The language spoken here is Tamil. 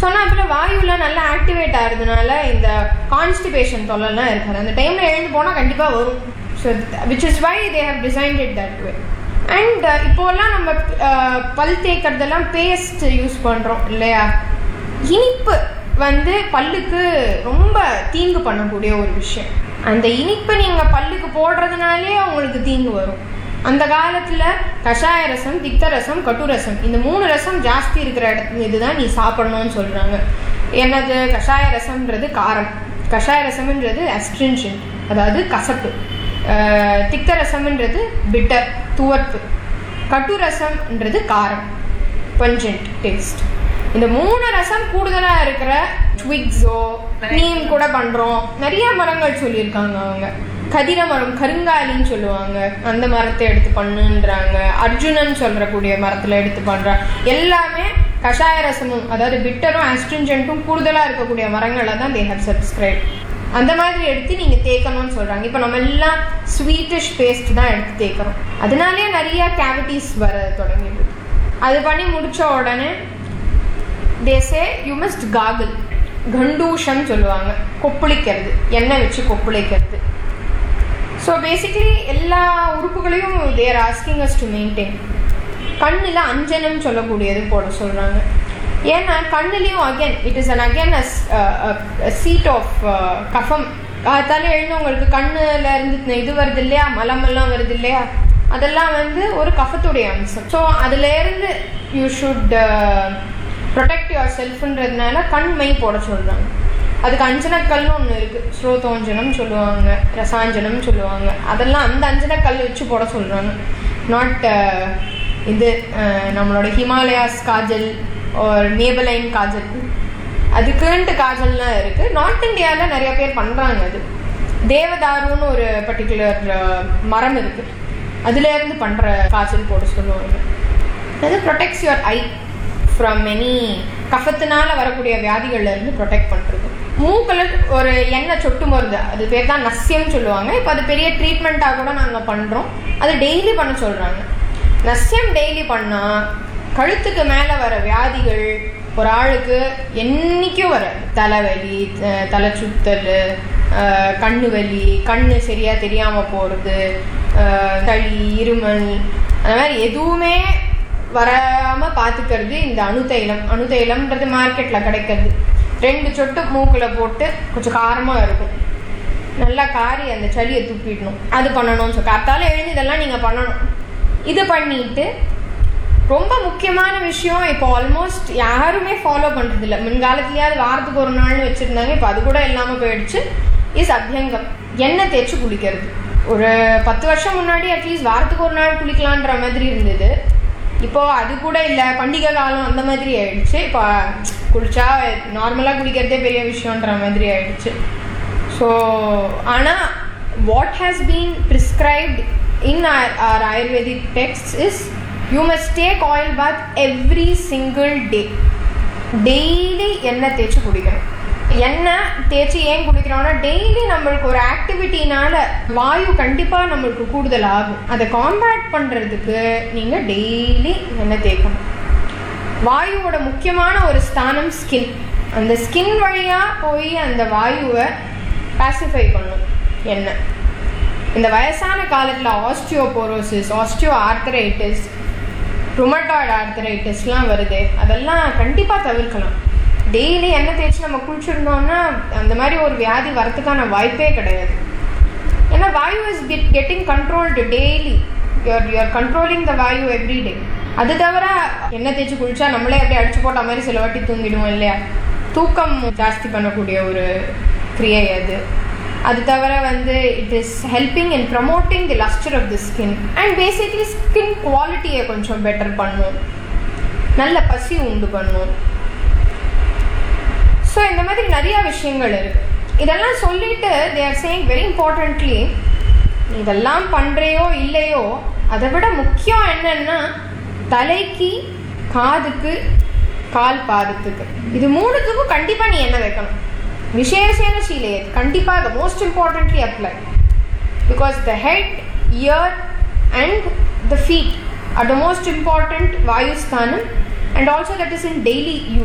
சொன்னா அப்புறம் வாயுல நல்லா ஆக்டிவேட் ஆகுறதுனால இந்த கான்ஸ்டிபேஷன் தொல்லைலாம் இருக்காது அந்த டைம்ல எழுந்து போனா கண்டிப்பா வரும் so which is why they have designed it that way and இப்போல்லாம் நம்ம அஹ், பல் தேய்க்கிறதெல்லாம் பேஸ்ட் யூஸ் பண்றோம் இல்லையா இனிப்பு வந்து பல்லுக்கு ரொம்ப தீங்கு பண்ணக்கூடிய ஒரு விஷயம் அந்த இனிப்பு நீங்க பல்லுக்கு போடுறதுனாலே உங்களுக்கு தீங்கு வரும் அந்த காலத்துல கஷாய ரசம் திக்த ரசம் கட்டு ரசம் இந்த மூணு ரசம் ஜாஸ்தி இருக்கிற இடத்து இதுதான் நீ சாப்பிடணும்னு சொல்றாங்க என்னது கஷாய ரசம்ன்றது காரம் கஷாய ரசம்ன்றது அஸ்ட்ரின்ஷன் அதாவது கசப்பு அஹ், திக்த ரசம்ன்றது பிட்டர் துவர்ப்பு கட்டு ரசம்ன்றது காரம் பஞ்சன்ட் டேஸ்ட் இந்த மூணு ரசம் கூடுதலா இருக்கிற ட்விக்ஸோ நீம் கூட பண்றோம் நிறைய மரங்கள் சொல்லியிருக்காங்க அவங்க கதிர மரம் கருங்காலின்னு சொல்லுவாங்க அந்த மரத்தை எடுத்து பண்ணுன்றாங்க அர்ஜுனன் சொல்றக்கூடிய மரத்துல எடுத்து பண்றாங்க எல்லாமே கஷாய ரசமும் அதாவது பிட்டரும் ஆஸ்ட்ரிஞ்சன்ட்டும் கூடுதலா இருக்கக்கூடிய மரங்களை தான் தே ஹவ் சப்ஸ்கிரைப் அந்த மாதிரி எடுத்து நீங்க தேய்க்கணும்னு சொல்றாங்க இப்போ நம்ம எல்லாம் ஸ்வீட்டிஷ் பேஸ்ட் தான் எடுத்து தேய்க்கிறோம் அதனாலே நிறைய கேவிட்டிஸ் வர தொடங்கிடுது அது பண்ணி முடிச்ச உடனே தேசே யூ மஸ்ட் காகுல் கண்டூஷம் சொல்லுவாங்க கொப்பளிக்கிறது எண்ணெய் வச்சு கொப்பளிக்கிறது ஸோ பேசிக்லி எல்லா உறுப்புகளையும் they're asking us to maintain கண்ணில் அஞ்சனம் சொல்லக்கூடியது போட சொல்கிறாங்க ஏன்னா கண்ணுலேயும் again it is an again a seat of kapham காத்தால எழுந்தவங்களுக்கு கண்ணுல இருந்து இது வருது இல்லையா மலமெல்லாம் வருது இல்லையா அதெல்லாம் வந்து ஒரு கஃபத்துடைய அம்சம் ஸோ அதுல இருந்து யூ ஷுட் ப்ரொடெக்ட் யுவர் செல்ஃப்ன்றதுனால கண் மை போட சொல்றாங்க அதுக்கு அஞ்சனக்கல்னு ஒன்று இருக்கு ஸ்ரோதோஞ்சனம் சொல்லுவாங்க ரசாஞ்சனம் சொல்லுவாங்க அதெல்லாம் அந்த அஞ்சனக்கல் வச்சு போட சொல்றாங்க நாட் இது அஹ், நம்மளோட ஹிமாலயாஸ் காஜல் ஒரு மேபலைன் காஜல் அதுக்குன்ட்டு காஜல்லாம் இருக்கு நார்த் இந்தியாவில் நிறைய பேர் பண்றாங்க அது தேவதாருன்னு ஒரு பர்டிகுலர் மரம் இருக்கு அதுல இருந்து பண்ற காய்ச்சல் போட சொல்லுவாங்க அது protects your eye from many கஃபத்தினால வரக்கூடிய வியாதிகள்ல இருந்து ப்ரொடெக்ட் பண்றது மூக்கில் ஒரு எண்ணெய் சொட்டு மருந்து அது பேர் தான் நஸ்யம் சொல்லுவாங்க இப்போ அது பெரிய ட்ரீட்மெண்ட்டாக கூட நாங்கள் பண்ணுறோம் அது டெய்லி பண்ண சொல்கிறாங்க நஸ்யம் டெய்லி பண்ணால் கழுத்துக்கு மேலே வர வியாதிகள் ஒரு ஆளுக்கு என்னைக்கும் வர தலைவலி அஹ் தலை சுத்தல் அஹ் கண்ணு வலி கண்ணு சரியா தெரியாம போறது அஹ் சளி இருமல் அந்த மாதிரி எதுவுமே வராம பாத்துக்கிறது இந்த அணுதைலம் அணுதைலம்ன்றது மார்க்கெட்ல கிடைக்கிறது ரெண்டு சொட்டு மூக்குல போட்டு கொஞ்சம் காரமா இருக்கும் நல்லா காரி அந்த சளியை துப்பிடணும் அது பண்ணணும் ஸோ காத்தால எழுந்து இதெல்லாம் நீங்க பண்ணணும் இது பண்ணிட்டு ரொம்ப முக்கியமான விஷயம் இப்போ ஆல்மோஸ்ட் யாருமே ஃபாலோ பண்றது இல்ல முன்காலத்துலயாவது வாரத்துக்கு ஒரு நாள்னு வச்சிருந்தாங்க இப்போ அது கூட இல்லாம போயிடுச்சு இஸ் அபியங்கம் எண்ணெய் தேய்ச்சி குளிக்கிறது ஒரு பத்து வருஷம் முன்னாடி அட்லீஸ்ட் வாரத்துக்கு ஒரு நாள் குளிக்கலான்ற மாதிரி இருந்தது இப்போ அது கூட இல்ல பண்டிகை காலம் அந்த மாதிரி ஆயிடுச்சு இப்போ குளிச்சா நார்மலா குளிக்கிறதே பெரிய விஷயம்ன்ற மாதிரி ஆயிடுச்சு ஸோ ஆனால் what has been prescribed in our our ayurvedic texts is you must take oil bath every single day daily எண்ணெய் தேய்ச்சி குடிக்கணும் எண்ணெய் தேய்ச்சி ஏன் குடிக்கிறோம்னா டெய்லி நம்மளுக்கு ஒரு ஆக்டிவிட்டினால வாயு கண்டிப்பா நம்மளுக்கு கூடுதல் ஆகும் அதை காம்பேட் பண்றதுக்கு நீங்க டெய்லி எண்ணெய் தேய்க்கணும் வாயுவோட முக்கியமான ஒரு ஸ்தானம் ஸ்கின் அந்த ஸ்கின் வழியா போய் அந்த வாயுவை பாசிஃபை பண்ணும் எண்ணெய் இந்த வயசான காலத்தில் ஆஸ்டியோபோரோசிஸ் ஆஸ்டியோ ஆர்த்தரைட்டிஸ் ருமட்டாய்டு ஆர்த்தரைட்டிஸ்லாம் வருது அதெல்லாம் கண்டிப்பாக தவிர்க்கலாம் டெய்லி எண்ணெய் தேய்ச்சி நம்ம குளிச்சிருந்தோம்னா அந்த மாதிரி ஒரு வியாதி வரதுக்கான வாய்ப்பே கிடையாது ஏன்னா vayu is getting controlled daily you're you're controlling the vayu every day அது தவிர எண்ணெய் தேய்ச்சி குளிச்சா நம்மளே அப்படியே அடிச்சு போட்ட மாதிரி சில வாட்டி தூங்கிடுவோம் இல்லையா தூக்கம் ஜாஸ்தி பண்ணக்கூடிய ஒரு கிரியை அது அது தவிர வந்து it is helping in promoting the lustre of the skin and basically skin குவாலிட்டியை கொஞ்சம் பெட்டர் பண்ணும் நல்ல பசி உண்டு பண்ணும் ஸோ இந்த மாதிரி நிறைய விஷயங்கள் இருக்கு இதெல்லாம் சொல்லிட்டு they are saying very importantly இதெல்லாம் பண்றையோ இல்லையோ அதை விட முக்கியம் என்னன்னா தலைக்கு காதுக்கு கால் பாதத்துக்கு இது மூணுத்துக்கும் கண்டிப்பா நீ என்ன வைக்கணும் விசேஷேன சீலையே கண்டிப்பாக most importantly apply because the head ear and the feet are the most important வாயுஸ்தானம் and also that is in daily you